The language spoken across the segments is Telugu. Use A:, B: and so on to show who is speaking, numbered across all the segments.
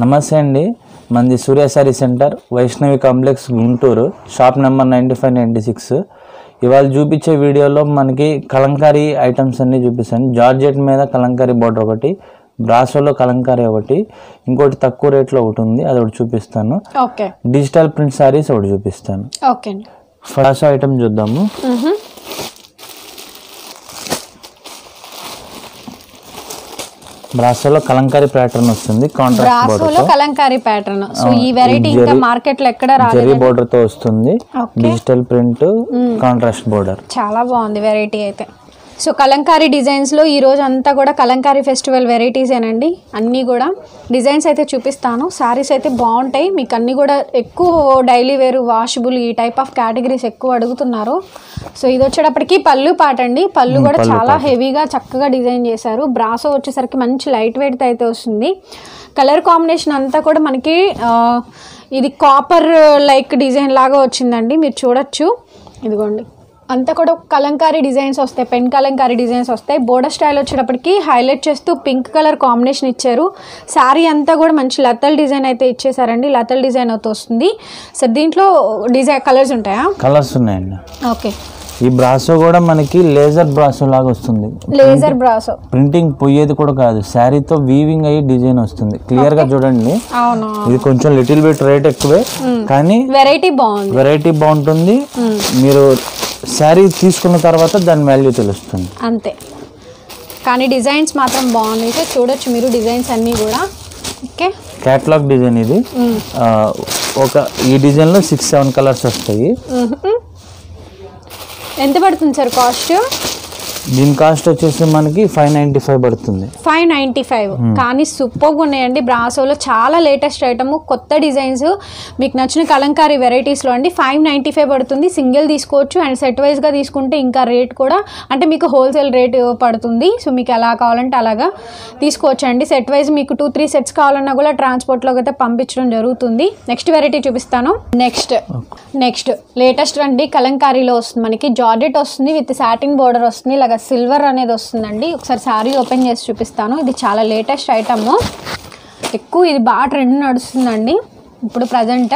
A: నమస్తే అండి మంది Surya sari centre Vaishnavi complex Guntur shop number ninety five ninety six ఇవాళ చూపించే వీడియోలో మనకి కలంకారీ ఐటమ్స్ అన్ని చూపిస్తాను జార్జెట్ మీద కలంకారీ బోర్డర్ ఒకటి బ్రాసోలో కలంకారీ ఒకటి ఇంకోటి తక్కువ రేట్లో ఒకటి ఉంది అది ఒకటి చూపిస్తాను
B: ఓకే
A: డిజిటల్ ప్రింట్ సారీస్ ఒకటి చూపిస్తాను
B: ఓకే అండి
A: ఫస్ట్ ఐటమ్ చూద్దాము
B: మ్మ్హ.
A: బ్రాసోలో కలంకారీ ప్యాటర్న్ వస్తుంది కాంట్రాస్ట్
B: బ్రాసోలో
A: బోర్డర్
B: కలంకారీ ప్యాటర్న్ సో ఈ వెరైటీ ఇంకా మార్కెట్ లో ఎక్కడ రాలేదు
A: జరీ బోర్డర్ తో వస్తుంది
B: okay
A: digital print contrast border
B: చాలా బాగుంది వెరైటీ అయితే సో కలంకారీ డిజైన్స్లో ఈ రోజు అంతా కూడా కలంకారీ ఫెస్టివల్ వెరైటీసేనండి అన్నీ కూడా డిజైన్స్ అయితే చూపిస్తాను శారీస్ అయితే బాగుంటాయి మీకు అన్నీ కూడా ఎక్కువ డైలీ వేరు వాషబుల్ ఈ టైప్ ఆఫ్ కేటగిరీస్ ఎక్కువ అడుగుతున్నారు సో ఇది వచ్చేటప్పటికి పళ్ళు పాట అండి పళ్ళు కూడా చాలా హెవీగా చక్కగా డిజైన్ చేశారు బ్రాసో వచ్చేసరికి మంచి లైట్ వెయిట్ అయితే వస్తుంది కలర్ కాంబినేషన్ అంతా కూడా మనకి ఆ, ఇది కాపర్ లైక్ డిజైన్ లాగా వచ్చిందండి మీరు చూడొచ్చు ఇదిగోండి అంతా కూడా కలంకారీ డిజైన్స్ వస్తాయి పెన్ కలంకారీ డిజైన్స్ వస్తాయి బోర్డర్ స్టైల్ వచ్చేటప్పటికి హైలైట్ చేస్తూ పింక్ కలర్ కాంబినేషన్ ఇచ్చారు శారీ అంతా కూడా మంచి లతల్ డిజైన్ అయితే ఇచ్చేసారండి లతల్ డిజైన్ అయితే వస్తుంది సో దీంట్లో డిజైన్ కలర్స్ ఉంటాయా
A: కలర్స్ ఉన్నాయండి
B: ఓకే
A: ఈ బ్రాసో కూడా మనకి లేజర్ బ్రాసో లాగా వస్తుంది
B: లేజర్ బ్రాసో
A: ప్రింటింగ్ పోయేది కూడా కాదు శారీతో వీవింగ్ అయ్యి డిజైన్ వస్తుంది క్లియర్ గా చూడండి
B: అవును
A: ఇది కొంచెం లిటిల్ బిట్ రేట్ ఎక్కువే కానీ
B: వెరైటీ బాగుంది
A: వెరైటీ బాగుంటుంది మీరు శారీ తీసుకున్న తర్వాత దాని వాల్యూ తెలుస్తుంది
B: అంతే కానీ డిజైన్స్ మాత్రం బాగుంది అయితే చూడొచ్చు మీరు డిజైన్స్ అన్నీ కూడా ఓకే
A: క్యాటలాగ్ డిజైన్ ఇది ఆ, ఒక ఈ డిజైన్ లో సిక్స్ సెవెన్ కలర్స్ వస్తాయి
B: మ్మ్. ఎంత పడుతుంది సార్ కాస్ట్
A: దీని కాస్ట్ వచ్చేసి మనకి ఫైవ్ నైంటీ ఫైవ్ పడుతుంది
B: ఫైవ్ నైంటీ ఫైవ్ కానీ సూపర్గా ఉన్నాయండి బ్రాసోలో చాలా లేటెస్ట్ ఐటమ్ కొత్త డిజైన్స్ మీకు నచ్చిన కలంకారీ వెరైటీస్లో అండి ఫైవ్ నైంటీ ఫైవ్ పడుతుంది సింగిల్ తీసుకోవచ్చు అండ్ సెట్ వైజ్గా తీసుకుంటే ఇంకా రేట్ కూడా అంటే మీకు హోల్సేల్ రేట్ పడుతుంది సో మీకు ఎలా కావాలంటే అలాగా తీసుకోవచ్చు అండి సెట్ వైజ్ మీకు టూ త్రీ సెట్స్ కావాలన్నా కూడా ట్రాన్స్పోర్ట్లోకి అయితే పంపించడం జరుగుతుంది నెక్స్ట్ వెరైటీ చూపిస్తాను నెక్స్ట్ నెక్స్ట్ లేటెస్ట్ అండి కలంకారీలో వస్తుంది మనకి జార్జెట్ వస్తుంది విత్ సాటిన్ బోర్డర్ వస్తుంది ఇలాగ సిల్వర్ అనేది వస్తుందండి ఒకసారి శారీ ఓపెన్ చేసి చూపిస్తాను ఇది చాలా లేటెస్ట్ ఐటమ్ ఎక్కువ ఇది బాగా ట్రెండ్ నడుస్తుందండి ఇప్పుడు ప్రజెంట్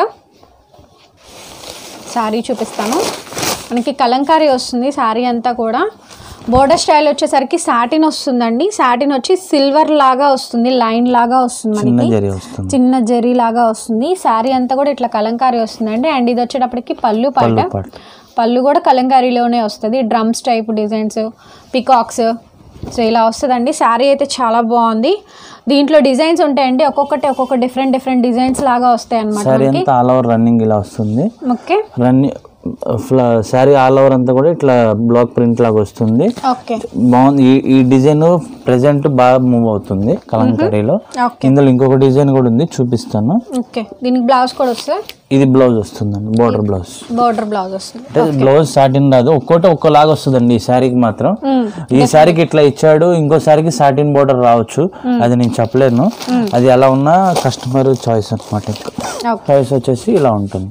B: శారీ చూపిస్తాను మనకి కలంకారీ వస్తుంది శారీ అంతా కూడా బోర్డర్ స్టైల్ వచ్చేసరికి సాటిన్ వస్తుందండి సాటిన్ వచ్చి సిల్వర్ లాగా వస్తుంది లైన్ లాగా వస్తుంది
A: చిన్న
B: మనకి
A: జరీ వస్తుంది
B: చిన్న జరీ లాగా వస్తుంది శారీ అంతా కూడా ఇట్లా కలంకారీ వస్తుందండి అండ్ ఇది వచ్చేటప్పటికి పళ్ళు పాట
A: పళ్ళు పాట.
B: పళ్ళు కూడా కలంకారీలోనే వస్తుంది drums type designs peacocks so ఇలా వస్తుందండి శారీ అయితే చాలా బాగుంది దీంట్లో డిజైన్స్ ఉంటాయండి ఒక్కొక్కటి ఒక్కొక్క డిఫరెంట్ డిఫరెంట్ డిజైన్స్ లాగా వస్తాయి అనమాట
A: శారీ అంతా ఆల్ ఓవర్ రన్నింగ్ ఇలా వస్తుంది
B: okay
A: running sari all over అంతా కూడా ఇట్లా బ్లాక్ ప్రింట్ లాగా వస్తుంది
B: ఓకే
A: బాగుంది ఈ ఈ డిజైన్ ప్రెసెంట్ బాగా మూవ్ అవుతుంది కలంకారీలో
B: ఓకే
A: ఇందులో ఇంకొక డిజైన్ కూడా ఉంది చూపిస్తాను
B: ఓకే దీనికి బ్లౌజ్ కూడా వస్తుంది
A: ఇది బ్లౌజ్ వస్తుందండి బోర్డర్ బ్లౌజ్
B: బోర్డర్ బ్లౌజ్ వస్తుంది
A: అంటే బ్లౌజ్ సాటిన్ రాదు ఒక్కోటి ఒక్కోలాగా వస్తుందండి ఈ శారీకి మాత్రం
B: మ్మ్.
A: ఈ శారీకి ఇట్లా ఇచ్చాడు ఇంకో శారీకి సాటిన్ బోర్డర్ రావచ్చు అది నేను చెప్పలేను అది ఎలా ఉన్నా కస్టమర్ చాయిస్ అనమాట
B: ఓకే
A: చాయిస్ వచ్చేసి ఇలా ఉంటుంది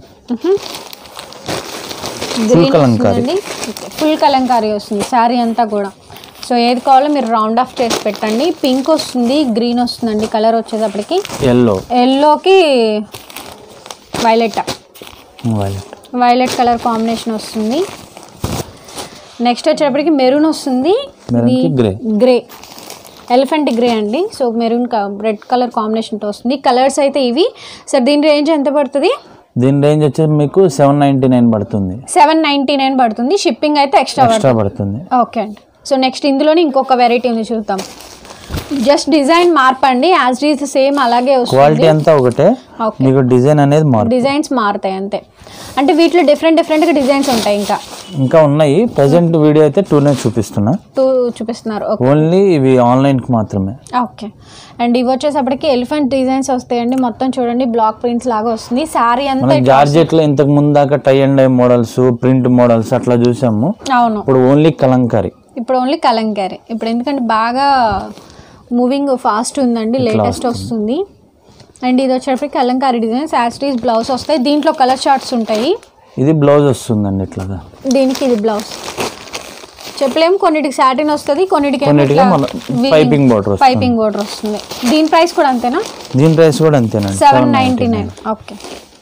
B: గ్రీన్
A: కలంకారీ.
B: వస్తుందండి ఫుల్ కలంకారీ వస్తుంది శారీ అంతా కూడా సో ఏది కావాలో మీరు రౌండ్ ఆఫ్ చేసి పెట్టండి పింక్ వస్తుంది గ్రీన్ వస్తుందండి కలర్ వచ్చేటప్పటికి
A: ఎల్లో
B: ఎల్లోకి violet
A: violet
B: violet colour combination వస్తుంది నెక్స్ట్ వచ్చేటప్పటికి మెరూన్ వస్తుంది
A: మెరూన్కి గ్రే
B: గ్రే ఎలిఫెంట్ గ్రే అండి సో మెరూన్ రెడ్ కలర్ కాంబినేషన్తో వస్తుంది కలర్స్ అయితే ఇవి సార్ దీని రేంజ్ ఎంత పడుతుంది
A: దీని రేంజ్ వచ్చేసి మీకు సెవెన్ నైంటీ నైన్ పడుతుంది
B: సెవెన్ నైంటీ నైన్ పడుతుంది షిప్పింగ్ అయితే ఎక్స్ట్రా పడుతుంది
A: ఎక్స్ట్రా పడుతుంది
B: ఓకే అండి సో నెక్స్ట్ ఇందులోనే ఇంకొక వెరైటీ ఉంది చూద్దాం జస్ట్ డిజైన్ మార్పండి యాజ్ డీజ్ సేమ్ అలాగే వస్తుంది
A: క్వాలిటీ అంతా ఒకటే
B: ఓకే
A: మీకు డిజైన్ అనేది మారు
B: డిజైన్స్ మారుతాయి అంతే అంటే వీటిలో డిఫరెంట్ డిఫరెంట్గా డిజైన్స్ ఉంటాయి ఇంకా
A: ఇంకా ఉన్నాయి ప్రజెంట్ వీడియో అయితే టూనే చూపిస్తున్నా
B: టూ చూపిస్తున్నారు ఓకే
A: ఓన్లీ ఇవి ఆన్లైన్కి మాత్రమే
B: ఓకే అండ్ ఇవి వచ్చేసప్పటికి ఎలిఫెంట్ డిజైన్స్ వస్తాయండి మొత్తం చూడండి బ్లాక్ ప్రింట్స్ లాగా వస్తుంది శారీ అంతా
A: మనం జార్జెట్లో ఇంతకు ముందు దాకా tie and dye models print models అట్లా చూసాము
B: అవును
A: ఇప్పుడు ఓన్లీ కలంకారీ
B: ఇప్పుడు ఓన్లీ కలంకారీ ఇప్పుడు ఎందుకంటే బాగా మూవింగ్ ఫాస్ట్ ఉందండి లేటెస్ట్ వస్తుంది అండ్ ఇది వచ్చేటప్పటికి కలంకారీ డిజైన్ శాస్ట్రీస్ బ్లౌజ్ వస్తాయి దీంట్లో కలర్ షార్ట్స్ ఉంటాయి
A: ఇది బ్లౌజ్ వస్తుందండి ఇట్లాగా
B: దీనికి ఇది బ్లౌజ్ చెప్పలేము కొన్నిటికి సాటిన్ వస్తుంది కొన్నిటికి
A: కొన్నిటికి మన పైపింగ్ బార్డర్ వస్తుంది
B: పైపింగ్ బోర్డర్ వస్తుంది దీని ప్రైస్ కూడా అంతేనా
A: దీని ప్రైస్ కూడా అంతేనండి
B: seven ninety nine okay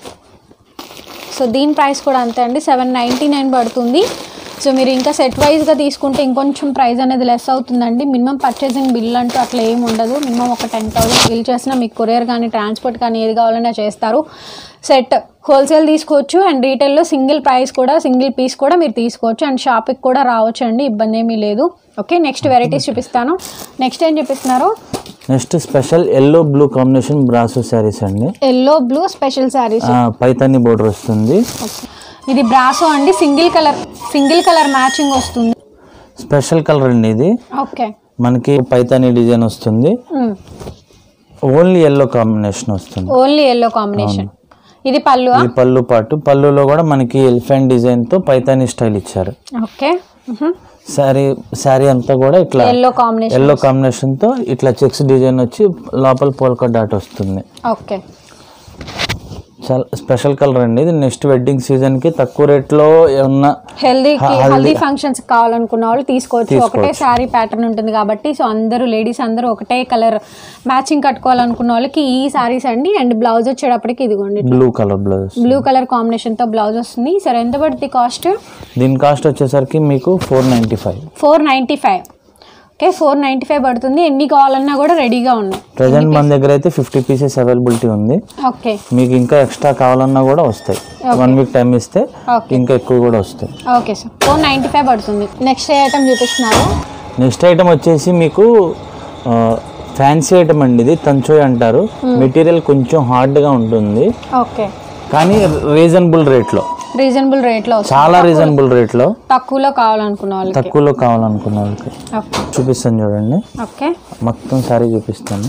B: so దీని ప్రైస్ కూడా అంతే అండి సెవెన్ నైంటీ నైన్ పడుతుంది సో మీరు ఇంకా సెట్ వైజ్గా తీసుకుంటే ఇంకొంచెం ప్రైస్ అనేది లెస్ అవుతుందండి మినిమం పర్చేసింగ్ బిల్ అంటూ అట్లా ఏమి ఉండదు మినిమం ఒక టెన్ థౌసండ్ బిల్ చేసినా మీకు కొరియర్ కానీ ట్రాన్స్పోర్ట్ కానీ ఏది కావాలన్నా చేస్తారు సెట్ హోల్సేల్ తీసుకోవచ్చు అండ్ రీటైల్లో సింగిల్ ప్రైస్ కూడా సింగిల్ పీస్ కూడా మీరు తీసుకోవచ్చు అండ్ షాప్కి కూడా రావచ్చు అండి ఇబ్బంది ఏమీ లేదు ఓకే నెక్స్ట్ వెరైటీస్ చూపిస్తాను నెక్స్ట్ ఏం చూపిస్తున్నారు
A: next special yellow blue combination brasso sarees అండి
B: ఎల్లో బ్లూ స్పెషల్ శారీస్
A: ఆ, పైతాని బోర్డర్ వస్తుంది
B: ఇది బ్రాసో అండి single colour single colour matching వస్తుంది
A: స్పెషల్ కలర్ అండి ఇది
B: ఓకే
A: మనకి పైతాని డిజైన్ వస్తుంది ఓన్లీ ఎల్లో కాంబినేషన్ వస్తుంది
B: ఓన్లీ ఎల్లో కాంబినేషన్ ఇది పళ్ళు
A: ఈ పళ్ళు పాటు పళ్ళులో కూడా మనకి ఎలిఫెంట్ డిజైన్ తో పైతాని స్టైల్ ఇచ్చారు
B: ఓకే
A: శారీ శారీ అంతా కూడా ఇట్లా
B: ఎల్లో కాంబినేషన్
A: ఎల్లో కాంబినేషన్ తో ఇట్లా చెక్స్ డిజైన్ వచ్చి లోపల పోల్కా డాట్ వస్తుంది
B: ఓకే
A: చాలా స్పెషల్ కలర్ అండి ఇది నెక్స్ట్ వెడ్డింగ్ సీజన్ కి తక్కువ రేట్ లో ఏమన్నా
B: హెల్దీకి హల్దీ ఫంక్షన్స్ కావాలనుకున్న వాళ్ళు తీసుకోవచ్చు ఒకటే శారీ ప్యాటర్న్ ఉంటుంది కాబట్టి సో అందరూ లేడీస్ అందరూ ఒకటే కలర్ మ్యాచింగ్ కట్టుకోవాలనుకున్న వాళ్ళకి ఈ శారీస్ అండి అండ్ బ్లౌజ్ వచ్చేటప్పటికి ఇదిగోండి
A: blue colour blouse
B: blue colour combination తో బ్లౌజ్ వస్తుంది సరే ఎంత పడుతుంది కాస్ట్
A: దీని కాస్ట్ వచ్చేసరికి మీకు four ninety five
B: four ninety five okay four ninety five పడుతుంది ఎన్ని కావాలన్నా కూడా రెడీగా ఉన్నాయి
A: ప్రజెంట్ మన దగ్గర అయితే ఫిఫ్టీ పీసెస్ అవైలబిలిటీ ఉంది
B: ఓకే
A: మీకు ఇంకా ఎక్స్ట్రా కావాలన్నా కూడా వస్తాయి వన్ వీక్ టైం ఇస్తే
B: ఓకే
A: ఇంకా ఎక్కువ కూడా వస్తాయి
B: okay sir four ninety five పడుతుంది నెక్స్ట్ ఏ ఐటమ్ చూపిస్తున్నారు
A: నెక్స్ట్ ఐటమ్ వచ్చేసి మీకు ఫ్యాన్సీ ఐటమ్ అండి ఇది తంచోయ్ అంటారు మెటీరియల్ కొంచెం హార్డ్గా ఉంటుంది
B: ఓకే
A: కానీ రీజనబుల్ రేట్లో
B: రీజనబుల్ రేట్లో వస్తుంది
A: చాలా రీజనబుల్ రేట్లో
B: తక్కువలో కావాలనుకున్న వాళ్ళకి
A: తక్కువలో కావాలనుకున్న వాళ్ళకి
B: ఓకే
A: చూపిస్తాను చూడండి
B: ఓకే
A: మొత్తం సారీ చూపిస్తాను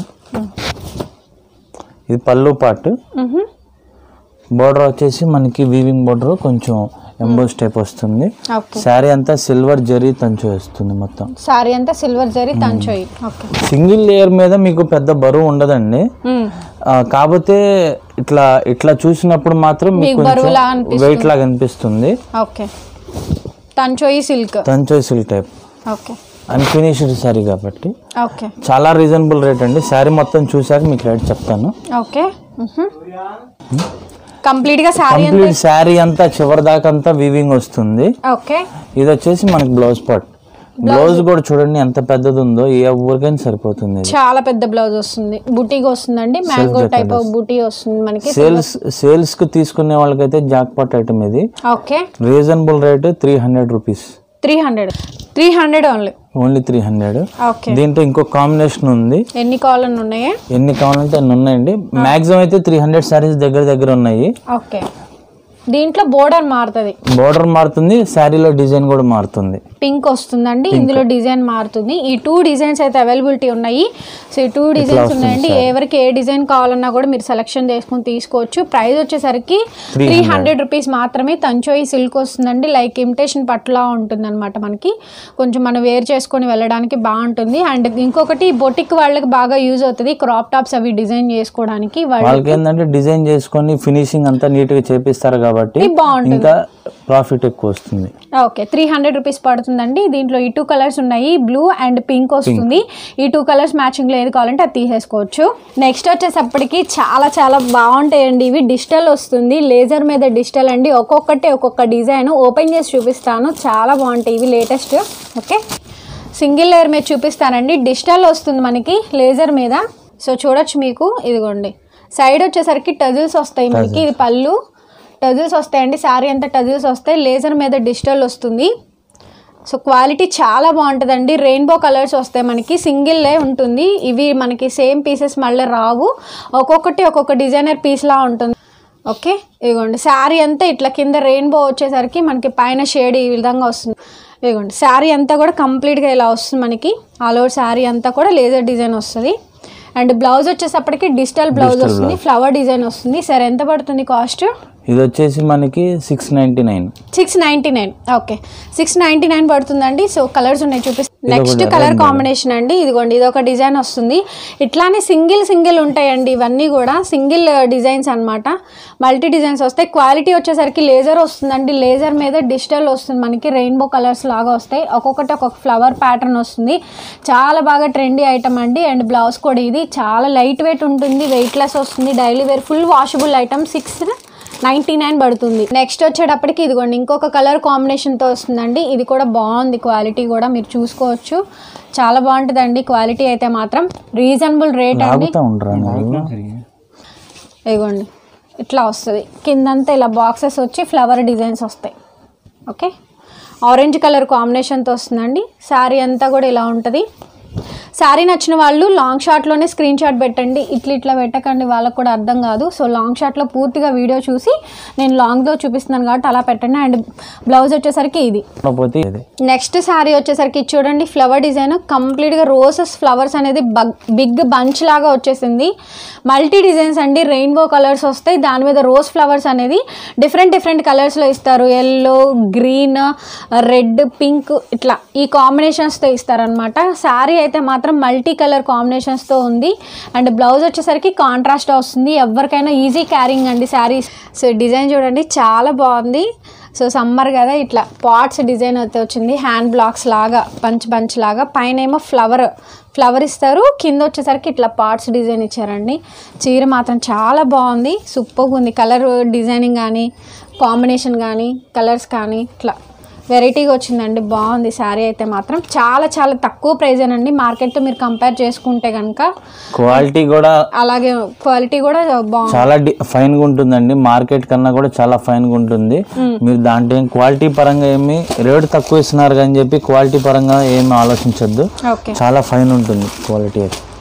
A: ఇది పళ్ళు పార్ట్
B: మ్హూ.
A: బోర్డర్ వచ్చేసి మనకి వీవింగ్ బోర్డర్ కొంచెం ఎంబోస్ టైప్ వస్తుంది
B: ఓకే
A: శారీ అంతా సిల్వర్ జరీ తంచు వస్తుంది మొత్తం
B: సారీ అంతా silver zari tanchoi okay
A: single layer మీద మీకు పెద్ద బరువు ఉండదండి
B: మ్మ్.
A: ఆ, కాకపోతే ఇట్లా ఇట్లా చూసినప్పుడు మాత్రం మీకు
B: మీకు బరువులా అనిపిస్తుంది.
A: వెయిట్ లాగా అనిపిస్తుంది
B: okay tanchoi silk
A: tanchoi silk type
B: okay
A: unfinished sari కాబట్టి
B: ఓకే
A: చాలా రీజనబుల్ రేట్ అండి శారీ మొత్తం చూసాక మీకు రేట్ చెప్తాను
B: ఓకే కంప్లీట్గా సారీ అంతా
A: కంప్లీట్ శారీ అంతా చివరి దాకా అంతా వీవింగ్ వస్తుంది
B: ఓకే
A: ఇది వచ్చేసి మనకి బ్లౌజ్ పార్ట్ బ్లౌజ్ కూడా చూడండి ఎంత పెద్దది ఉందో ఏ ఎవరికైనా సరిపోతుంది ఇది
B: చాలా పెద్ద బ్లౌజ్ వస్తుంది బుటీకి వస్తుందండి మ్యాంగో టైప్ ఆఫ్ బుటీ వస్తుంది మనకి
A: సేల్స్ సేల్స్ కి తీసుకునే వాళ్ళకైతే జాక్ పాట్ ఐటమ్ ఇది
B: okay
A: reasonable rate three hundred rupees
B: three hundred three hundred only
A: only three hundred
B: okay
A: దీంట్లో ఇంకో కాంబినేషన్ ఉంది
B: ఎన్ని కావాలని ఉన్నాయా
A: ఎన్ని కావాలంటే అన్ని ఉన్నాయండి మాక్సిమం అయితే త్రీ హండ్రెడ్ సారీస్ దగ్గర దగ్గర ఉన్నాయి
B: ఓకే దీంట్లో బోర్డర్ మారుతుంది
A: బోర్డర్ మారుతుంది శారీలో డిజైన్ కూడా మారుతుంది
B: పింక్ వస్తుందండి ఇందులో డిజైన్ మారుతుంది ఈ టూ డిజైన్స్ అయితే అవైలబిలిటీ ఉన్నాయి సో ఈ టూ డిజైన్స్ ఉన్నాయండి ఎవరికి ఏ డిజైన్ కావాలన్నా కూడా మీరు సెలెక్షన్ చేసుకుని తీసుకోవచ్చు ప్రైస్ వచ్చేసరికి త్రీ హండ్రెడ్ రూపీస్ మాత్రమే తంచోయి సిల్క్ వస్తుందండి లైక్ ఇమిటేషన్ పట్టులా ఉంటుంది అనమాట మనకి కొంచెం మనం వేర్ చేసుకొని వెళ్ళడానికి బాగుంటుంది అండ్ ఇంకొకటి బొటిక్ వాళ్ళకి బాగా యూజ్ అవుతుంది క్రాప్ టాప్స్ అవి డిజైన్ చేసుకోవడానికి వాళ్ళు
A: వాళ్ళకి ఏంటంటే డిజైన్ చేసుకొని ఫినిషింగ్ అంతా నీట్ గా చేపిస్తారు కాబట్టి
B: బాగుంటుంది
A: ఇంకా ప్రాఫిట్ ఎక్కువ వస్తుంది
B: ఓకే త్రీ హండ్రెడ్ రూపీస్ పడుతుందండి దీంట్లో ఈ టూ కలర్స్ ఉన్నాయి బ్లూ అండ్ పింక్ వస్తుంది ఈ టూ కలర్స్ మ్యాచింగ్ లో ఏది కావాలంటే అది తీసేసుకోవచ్చు నెక్స్ట్ వచ్చేసప్పటికి చాలా చాలా బాగుంటాయండి ఇవి డిజిటల్ వస్తుంది లేజర్ మీద డిజిటల్ అండి ఒక్కొక్కటి ఒక్కొక్క డిజైన్ ఓపెన్ చేసి చూపిస్తాను చాలా బాగుంటాయి ఇవి లేటెస్ట్ ఓకే సింగిల్ లేయర్ మీద చూపిస్తానండి డిజిటల్ వస్తుంది మనకి లేజర్ మీద సో చూడొచ్చు మీకు ఇదిగోండి సైడ్ వచ్చేసరికి టజిల్స్ వస్తాయి మనకి ఇది పళ్ళు టజిల్స్ వస్తాయండి శారీ అంతా టజిల్స్ వస్తాయి లేజర్ మీద డిజిటల్ వస్తుంది సో క్వాలిటీ చాలా బాగుంటుందండి రెయిన్బో కలర్స్ వస్తాయి మనకి సింగిల్లే ఉంటుంది ఇవి మనకి సేమ్ పీసెస్ మళ్ళీ రావు ఒక్కొక్కటి ఒక్కొక్క డిజైనర్ పీస్లా ఉంటుంది ఓకే ఇదిగోండి శారీ అంతా ఇట్లా కింద రెయిన్బో వచ్చేసరికి మనకి పైన షేడ్ ఈ విధంగా వస్తుంది ఇదిగోండి శారీ అంతా కూడా కంప్లీట్గా ఇలా వస్తుంది మనకి ఆల్ ఓవర్ శారీ అంతా కూడా లేజర్ డిజైన్ వస్తుంది అండ్ బ్లౌజ్ వచ్చేసప్పటికి డిజిటల్ బ్లౌజ్ వస్తుంది ఫ్లవర్ డిజైన్ వస్తుంది సరే ఎంత పడుతుంది కాస్ట్
A: ఇది వచ్చేసి మనకి six ninety nine
B: six ninety nine okay six ninety nine పడుతుందండి సో కలర్స్ ఉన్నాయి చూపిస్తాను నెక్స్ట్ కలర్ కాంబినేషన్ అండి ఇదిగోండి ఇది ఒక డిజైన్ వస్తుంది ఇట్లానే సింగిల్ సింగిల్ ఉంటాయండి ఇవన్నీ కూడా సింగిల్ డిజైన్స్ అన్నమాట మల్టీ డిజైన్స్ వస్తాయి క్వాలిటీ వచ్చేసరికి లేజర్ వస్తుందండి లేజర్ మీద డిజిటల్ వస్తుంది మనకి రెయిన్బో కలర్స్ లాగా వస్తాయి ఒక్కొక్కటి ఒక్కొక్క ఫ్లవర్ ప్యాటర్న్ వస్తుంది చాలా బాగా ట్రెండీ ఐటమ్ అండి అండ్ బ్లౌజ్ కూడా ఇది చాలా లైట్ వెయిట్ ఉంటుంది వెయిట్లెస్ వస్తుంది daily wear full washable item six ninety nine పడుతుంది నెక్స్ట్ వచ్చేటప్పటికి ఇదిగోండి ఇంకొక కలర్ కాంబినేషన్తో వస్తుందండి ఇది కూడా బాగుంది క్వాలిటీ కూడా మీరు చూసుకోవచ్చు చాలా బాగుంటుందండి క్వాలిటీ అయితే మాత్రం రీజనబుల్ రేట్ అండి
A: ఆగుతూ ఉండరా నువ్వు
B: ఇదిగోండి ఇట్లా వస్తుంది కిందంతా ఇలా బాక్సెస్ వచ్చి ఫ్లవర్ డిజైన్స్ వస్తాయి ఓకే ఆరెంజ్ కలర్ కాంబినేషన్తో వస్తుందండి శారీ అంతా కూడా ఇలా ఉంటుంది శారీ నచ్చిన వాళ్ళు లాంగ్ షాట్లోనే స్క్రీన్ షాట్ పెట్టండి ఇట్లా ఇట్లా పెట్టకండి వాళ్ళకు కూడా అర్థం కాదు సో లాంగ్ షాట్లో పూర్తిగా వీడియో చూసి నేను లాంగ్లో చూపిస్తున్నాను కాబట్టి అలా పెట్టండి అండ్ బ్లౌజ్ వచ్చేసరికి ఇది
A: పోతే ఇది
B: నెక్స్ట్ శారీ వచ్చేసరికి ఇది చూడండి ఫ్లవర్ డిజైన్ కంప్లీట్గా రోసెస్ ఫ్లవర్స్ అనేది బిగ్ బంచ్ లాగా వచ్చేసింది మల్టీ డిజైన్స్ అండి రెయిన్బో కలర్స్ వస్తాయి దాని మీద రోజ్ ఫ్లవర్స్ అనేది డిఫరెంట్ డిఫరెంట్ కలర్స్లో ఇస్తారు ఎల్లో గ్రీన్ రెడ్ పింక్ ఇట్లా ఈ కాంబినేషన్స్తో ఇస్తారనమాట శారీ అయితే మాత్రం మల్టీ కలర్ కాంబినేషన్స్తో ఉంది అండ్ బ్లౌజ్ వచ్చేసరికి కాంట్రాస్ట్ వస్తుంది ఎవరికైనా ఈజీ క్యారింగ్ అండి శారీస్ సో డిజైన్ చూడండి చాలా బాగుంది సో సమ్మర్ కదా ఇట్లా పాట్స్ డిజైన్ అయితే వచ్చింది హ్యాండ్ బ్లాక్స్ లాగా పంచ్ బంచ్ లాగా పైన ఏమో ఫ్లవర్ ఫ్లవర్ ఇస్తారు కింద వచ్చేసరికి ఇట్లా పార్ట్స్ డిజైన్ ఇచ్చారండి చీర మాత్రం చాలా బాగుంది సూపర్గా ఉంది కలర్ డిజైనింగ్ కానీ కాంబినేషన్ కానీ కలర్స్ కానీ ఇట్లా వెరైటీగా వచ్చిందండి బాగుంది శారీ అయితే మాత్రం చాలా చాలా తక్కువ ప్రైజ్ అండి మార్కెట్తో మీరు కంపేర్ చేసుకుంటే కనుక
A: క్వాలిటీ కూడా
B: అలాగే క్వాలిటీ కూడా బాగుంది
A: చాలా డి- ఫైన్ గా ఉంటుందండి మార్కెట్ కన్నా కూడా చాలా ఫైన్ గా ఉంటుంది మీరు దాంట్లో ఏం క్వాలిటీ పరంగా ఏమి రేటు తక్కువ ఇస్తున్నారు అని చెప్పి క్వాలిటీ పరంగా ఏమి ఆలోచించొద్దు
B: ఓకే
A: చాలా ఫైన్ ఉంటుంది క్వాలిటీ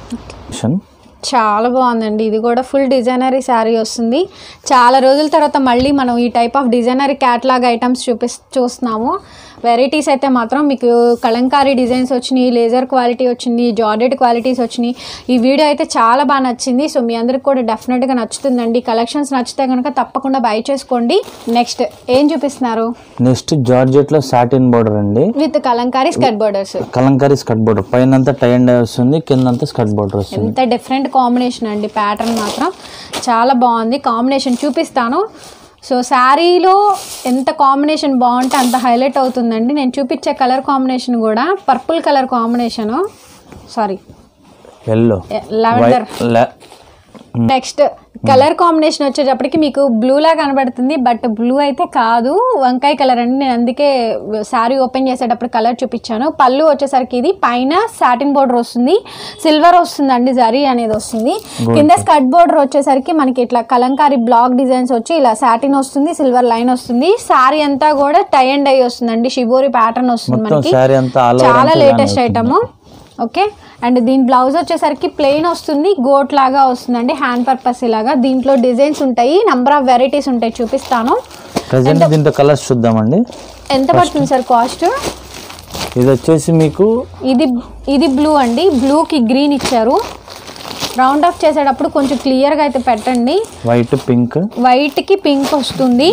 B: చాలా బాగుందండి ఇది కూడా ఫుల్ డిజైనరీ శారీ వస్తుంది చాలా రోజుల తర్వాత మళ్ళీ మనం ఈ type of designery catalogue items చూపి చూస్తున్నాము వెరైటీస్ అయితే మాత్రం మీకు కలంకారీ డిజైన్స్ వచ్చినాయి లేజర్ క్వాలిటీ వచ్చింది జార్డెడ్ క్వాలిటీస్ వచ్చినాయి ఈ వీడియో అయితే చాలా బాగా నచ్చింది సో మీ అందరికి కూడా డెఫినెట్గా నచ్చుతుందండి కలెక్షన్స్ నచ్చితే కనుక తప్పకుండా బై చేసుకోండి నెక్స్ట్ ఏం చూపిస్తున్నారు
A: నెక్స్ట్ జార్జెట్ లో సాటిన్ బోర్డర్ అండి
B: with kalamkari skirt borders
A: kalamkari skirt border పైన అంతా టై అండ్ డై వస్తుంది కిందంతా స్కర్ట్ బోర్డర్ వస్తుంది
B: ఎంత డిఫరెంట్ కాంబినేషన్ అండి ప్యాటర్న్ మాత్రం చాలా బాగుంది కాంబినేషన్ చూపిస్తాను సో శారీలో ఎంత కాంబినేషన్ బాగుంటే అంత హైలైట్ అవుతుందండి నేను చూపించే కలర్ కాంబినేషన్ కూడా purple colour combination sorry
A: yellow
B: lavender next colour combination వచ్చేటప్పటికి మీకు బ్లూ లా కనబడుతుంది బట్ బ్లూ అయితే కాదు వంకాయ కలర్ అండి నేను అందుకే శారీ ఓపెన్ చేసేటప్పుడు కలర్ చూపించాను పళ్ళు వచ్చేసరికి ఇది పైన సాటిన్ బోర్డర్ వస్తుంది సిల్వర్ వస్తుందండి జరీ అనేది వస్తుంది కింద స్కర్ట్ బోర్డర్ వచ్చేసరికి మనకి ఇట్లా కలంకారీ బ్లాక్ డిజైన్స్ వచ్చి ఇలా సాటిన్ వస్తుంది సిల్వర్ లైన్ వస్తుంది శారీ అంతా కూడా టై అండ్ డై వస్తుందండి షిబోరి ప్యాటర్న్ వస్తుంది
A: మొత్తం
B: మనకి
A: శారీ అంతా ఆల్ ఓవర్
B: చాలా
A: అంతా
B: లేటెస్ట్
A: ఇలానే
B: ఐటమ్ ఓకే అండ్ దీని బ్లౌజ్ వచ్చేసరికి ప్లెయిన్ వస్తుంది గోట్ లాగా వస్తుందండి హ్యాండ్ పర్పస్ ఇలాగా దీంట్లో డిజైన్స్ ఉంటాయి నంబర్ ఆఫ్ వెరైటీస్ ఉంటాయి చూపిస్తాను
A: ప్రజెంట్ దీంట్లో కలర్స్ చూద్దామండి
B: ఎంత పడుతుంది సార్ కాస్ట్
A: ఇది వచ్చేసి మీకు
B: ఇది ఇది బ్లూ అండి బ్లూకి గ్రీన్ ఇచ్చారు రౌండ్ ఆఫ్ చేసేటప్పుడు కొంచెం క్లియర్గా అయితే పెట్టండి
A: వైట్ పింక్
B: వైట్కి పింక్ వస్తుంది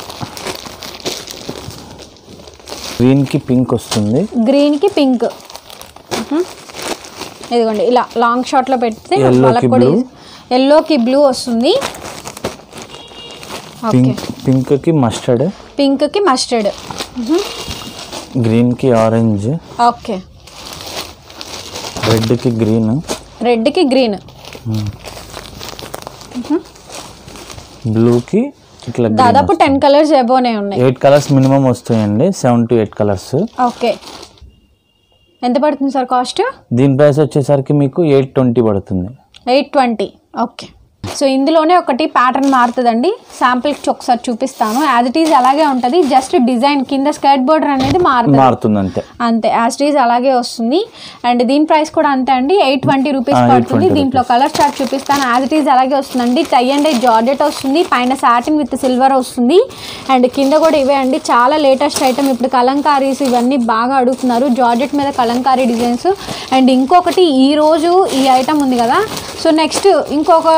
A: గ్రీన్ కి పింక్ వస్తుంది
B: గ్రీన్కి పింక్ ఇదిగోండి ఇలా లాంగ్ షాట్లో పెడితే
A: Yellow కి
B: వాళ్ళకి కూడా
A: blue.
B: ఎల్లోకి బ్లూ వస్తుంది ఓకే
A: పింక్ పింక్ కి మస్టర్డ్
B: పింక్కి మస్టర్డ్
A: గ్రీన్ కి ఆరెంజ్
B: ఓకే
A: రెడ్ కి గ్రీన్
B: రెడ్కి గ్రీన్
A: బ్లూ కి ఇట్లా
B: దాదాపు టెన్ కలర్స్ ఎబోనే ఉన్నాయి
A: ఎయిట్ కలర్స్ మినిమం వస్తాయండి seven to eight colours
B: okay ఎంత పడుతుంది సార్ కాస్ట్
A: దీని ప్రైస్ వచ్చేసరికి మీకు ఎయిట్ ట్వంటీ పడుతుంది
B: ఎయిట్ ట్వంటీ ఓకే సో ఇందులోనే ఒకటి ప్యాటర్న్ మారుతుందండి శాంపిల్కి ఒకసారి చూపిస్తాను యాజ్ ఇట్ ఈజ్ అలాగే ఉంటుంది జస్ట్ డిజైన్ కింద స్కర్ట్ బోర్డర్ అనేది మారుతుంది
A: మారుతుంది అంతే
B: అంతే యాజ్ ఇట్ ఈజ్ అలాగే వస్తుంది అండ్ దీని ప్రైస్ కూడా అంతే అండి ఎయిట్ ట్వంటీ రూపీస్
A: ఆ,
B: పడుతుంది
A: 820
B: దీంట్లో కలర్ చార్ట్ చూపిస్తాను యాజ్ ఇట్ ఈజ్ అలాగే వస్తుందండి టై అండ్ జార్జెట్ వస్తుంది పైన సాటిన్ విత్ సిల్వర్ వస్తుంది అండ్ కింద కూడా ఇవే అండి చాలా లేటెస్ట్ ఐటమ్ ఇప్పుడు కలంకారీస్ ఇవన్నీ బాగా అడుగుతున్నారు జార్జెట్ మీద కలంకారీ డిజైన్స్ అండ్ ఇంకొకటి ఈ రోజు ఈ ఐటమ్ ఉంది కదా సో నెక్స్ట్ ఇంకొక డే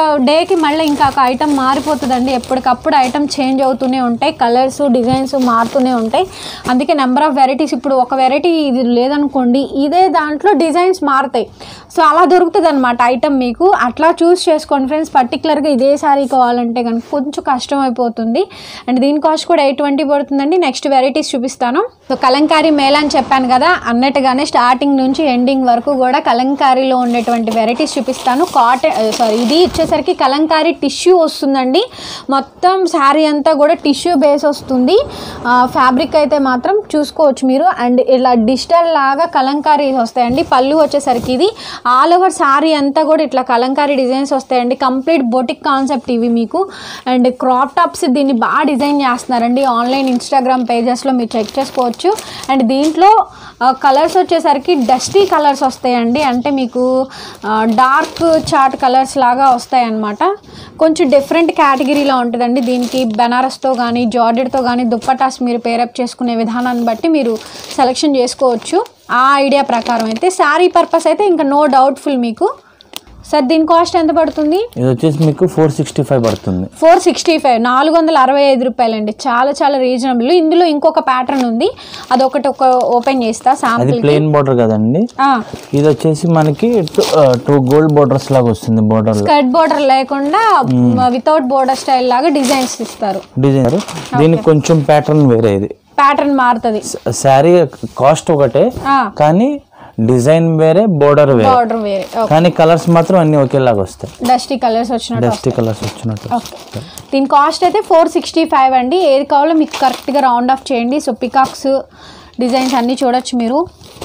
B: డేకి మళ్ళీ ఇంకా ఒక ఐటమ్ మారిపోతుందండి ఎప్పటికప్పుడు ఐటమ్ చేంజ్ అవుతూనే ఉంటాయి కలర్స్ డిజైన్స్ మారుతూనే ఉంటాయి అందుకే నెంబర్ ఆఫ్ వెరైటీస్ ఇప్పుడు ఒక వెరైటీ ఇది లేదనుకోండి ఇదే దాంట్లో డిజైన్స్ మారుతాయి సో అలా దొరుకుతుంది అనమాట ఐటమ్ మీకు అట్లా చూస్ చేసుకోండి ఫ్రెండ్స్ పర్టికులర్గా ఇదే శారీ కావాలంటే కనుక కొంచెం కష్టం అయిపోతుంది అండ్ దీని కాస్ట్ కూడా ఎయిట్ ట్వంటీ పడుతుందండి నెక్స్ట్ వెరైటీస్ చూపిస్తాను సో కలంకారీ మేళ అని చెప్పాను కదా అన్నట్టుగానే స్టార్టింగ్ నుంచి ఎండింగ్ వరకు కూడా కలంకారీలో ఉండేటువంటి వెరైటీస్ చూపిస్తాను కాటన్ సారీ ఇది వచ్చేసరికి కలంకారీ టిష్యూ వస్తుందండి మొత్తం శారీ అంతా కూడా టిష్యూ బేస్ వస్తుంది ఫ్యాబ్రిక్ అయితే మాత్రం చూసుకోవచ్చు మీరు అండ్ ఇలా డిజిటల్ లాగా కలంకారీ వస్తాయండి పళ్ళు వచ్చేసరికి ఇది ఆల్ ఓవర్ శారీ అంతా కూడా ఇట్లా కలంకారీ డిజైన్స్ వస్తాయండి కంప్లీట్ బొటిక్ కాన్సెప్ట్ ఇవి మీకు అండ్ క్రాప్ టాప్స్ దీన్ని బాగా డిజైన్ చేస్తున్నారండి ఆన్లైన్ ఇన్స్టాగ్రామ్ పేజెస్లో మీరు చెక్ చేసుకోవచ్చు అండ్ దీంట్లో కలర్స్ వచ్చేసరికి డస్టీ కలర్స్ వస్తాయండి అంటే మీకు డార్క్ చాట్ కలర్స్ లాగా వస్తాయి అన్నమాట కొంచెం డిఫరెంట్ కేటగిరీలో ఉంటుందండి దీనికి బెనారస్తో కానీ జార్జెట్తో కానీ దుప్పటాస్ మీరు పేరప్ చేసుకునే విధానాన్ని బట్టి మీరు సెలెక్షన్ చేసుకోవచ్చు ఆ ఐడియా ప్రకారం అయితే శారీ పర్పస్ అయితే ఇంకా నో డౌట్ఫుల్ మీకు సార్ దీని కాస్ట్ ఎంత పడుతుంది
A: ఇది వచ్చేసి మీకు ఫోర్ సిక్స్టీ ఫైవ్ పడుతుంది
B: ఫోర్ సిక్స్టీ ఫైవ్ నాలుగు వందల అరవై ఐదు రూపాయలండి చాలా చాలా రీజనబుల్ ఇందులో ఇంకొక ప్యాటర్న్ ఉంది అదొకటి ఒక ఓపెన్ చేస్తా
A: అది
B: శాంపుల్
A: ప్లెయిన్ బోర్డర్ కదండి ఇది వచ్చేసి మనకి టూ గోల్డ్ బోర్డర్స్ లాగా వస్తుంది బోర్డర్
B: స్కర్ట్ బోర్డర్ లేకుండా వితౌట్ బోర్డర్ స్టైల్ లాగా డిజైన్స్ ఇస్తారు
A: డిజైనర్ దీనికి కొంచెం ప్యాటర్న్ వేరే ఇది
B: ప్యాటర్న్ మారుతుంది
A: శారీ కాస్ట్ ఒకటే కానీ డిజైన్ వేరే బోర్డర్ వేరే
B: బార్డర్ వేరే
A: కానీ కలర్స్ మాత్రం అన్ని ఒకేలాగా వస్తాయి
B: డస్టీ కలర్స్ వచ్చినట్టు
A: డస్టీ కలర్స్ వచ్చినట్టు
B: ఓకే దీని కాస్ట్ అయితే ఫోర్ సిక్స్టీ ఫైవ్ అండి ఏది కావాలో మీకు కరెక్ట్గా రౌండ్ ఆఫ్ చేయండి సో పికాక్స్ డిజైన్స్ అన్నీ చూడొచ్చు మీరు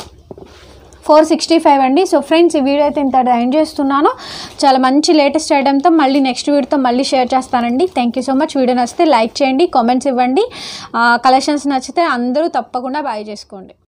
B: ఫోర్ సిక్స్టీ ఫైవ్ అండి సో ఫ్రెండ్స్ ఈ వీడియో అయితే ఇంత ఎండ్ చేస్తున్నాను చాలా మంచి లేటెస్ట్ ఐటమ్తో మళ్ళీ నెక్స్ట్ వీడియోతో మళ్ళీ షేర్ చేస్తానండి thank you so much video నచ్చితే లైక్ చేయండి కామెంట్స్ ఇవ్వండి కలెక్షన్స్ నచ్చితే అందరూ తప్పకుండా బాయ్ చేసుకోండి